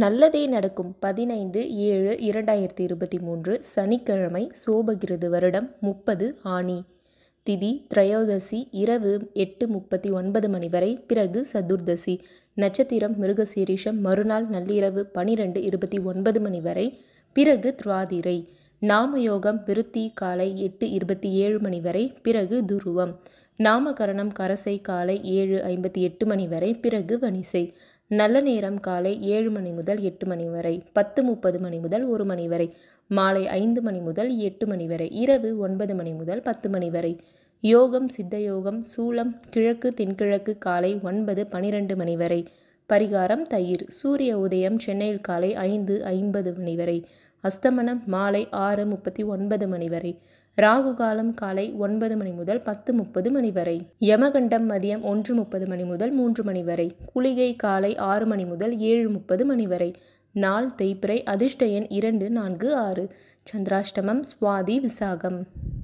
நல்லதே நடக்கும் பதினைந்து ஏழு இரண்டாயிரத்தி இருபத்தி மூன்று சனிக்கிழமை சோபகிருது வருடம் முப்பது ஆனி திதி திரையோதசி இரவு எட்டு முப்பத்தி ஒன்பது மணி வரை பிறகு சதுர்தசி நட்சத்திரம் மிருகசீரிஷம் மறுநாள் நள்ளிரவு பனிரெண்டு இருபத்தி ஒன்பது மணி வரை பிறகு துவாதிரை நாமயோகம் விருத்தி காலை எட்டு இருபத்தி ஏழு மணி வரை பிறகு துருவம் நாமகரணம் கரசை காலை ஏழு ஐம்பத்தி எட்டு மணி வரை பிறகு வனிசை நல்ல நேரம் காலை ஏழு மணி முதல் எட்டு மணி வரை பத்து முப்பது மணி முதல் ஒரு மணி வரை மாலை ஐந்து மணி முதல் எட்டு மணி வரை இரவு ஒன்பது மணி முதல் பத்து மணி வரை யோகம் சித்த யோகம் சூலம் கிழக்கு தென்கிழக்கு காலை ஒன்பது பனிரெண்டு மணி வரை பரிகாரம் தயிர் சூரிய உதயம் சென்னையில் காலை ஐந்து ஐம்பது மணி வரை அஸ்தமனம் மாலை ஆறு முப்பத்தி ஒன்பது மணி வரை ராகு காலம் காலை ஒன்பது மணி முதல் பத்து முப்பது மணி வரை யமகண்டம் மதியம் ஒன்று முப்பது மணி முதல் மூன்று மணி வரை குளிகை காலை ஆறு மணி முதல் ஏழு முப்பது மணி வரை நாள் தேய்பிறை அதிர்ஷ்ட எண் இரண்டு நான்கு ஆறு சந்திராஷ்டமம் சுவாதி விசாகம்